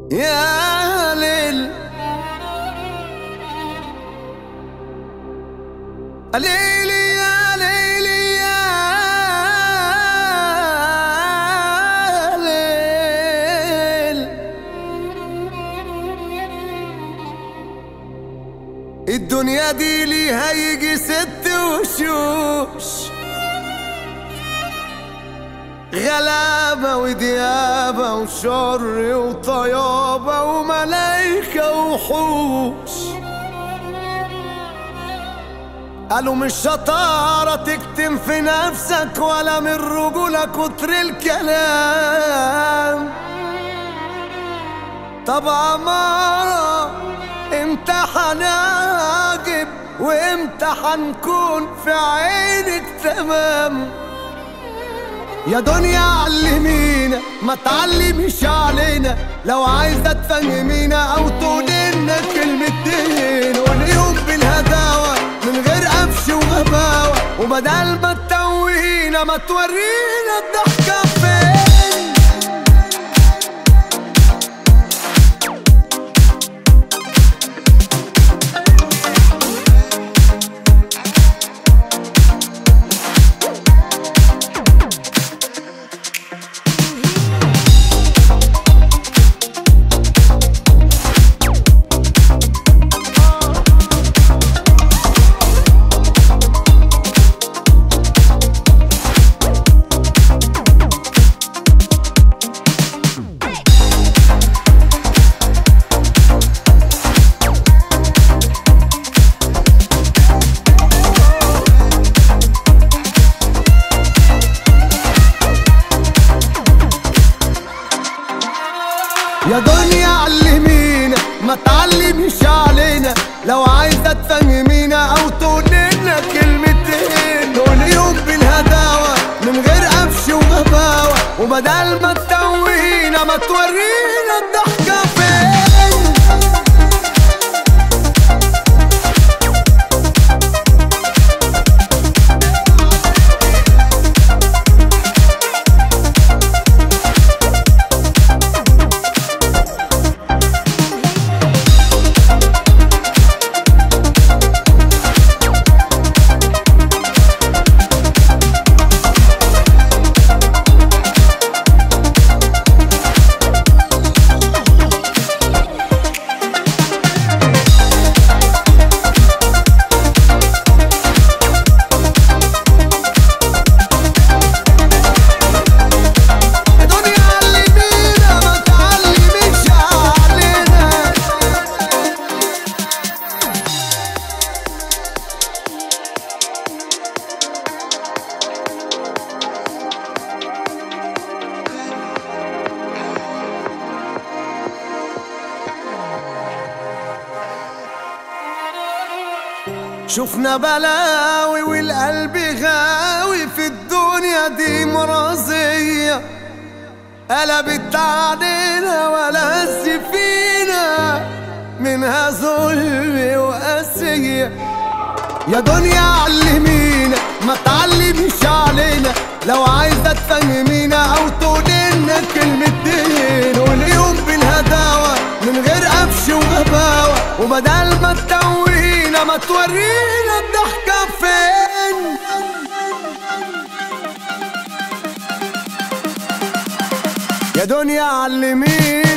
يا ليل ليلي يا ليلي يا ليل الدنيا دي ليها يجي ست وشوش غلابة وديابة وشر وطيابة وملايكة وحوش قالوا مش شطارة تكتم في نفسك ولا من رجولة كتر الكلام طب عمارة امتى هنعجب وامتى هنكون في عينك تمام يا دنيا علمينا ما تعلميش علينا لو عايزة تفهمينا او تقولي لنا كلمتين واليوم بالهداوة من غير قفش وغباوة وبدل ما تتوهينا ما تورينا الضحكة فين يا دنيا علمينا ما تعلميش علينا لو عايزة تفهمينا او تقولي لنا كلمتين كل يوم بالهداوة من غير قفش وغباوة وبدل ما تتوهينا ما تورينا الضحكة فين يا دنيا علمينا ما تعلميش علينا شفنا بلاوي والقلب غاوي في الدنيا دي مرضية قلبت علينا ولا فينا منها ظلم وقاسية يا دنيا علمينا ما تعلميش علينا لو عايزة تفهمينا او تقولي لنا كلمتين واليوم بالهداوة من غير قفش وغباوة وبدل ما تتوهينا ما تورينا الضحكة فين يا دنيا علمينا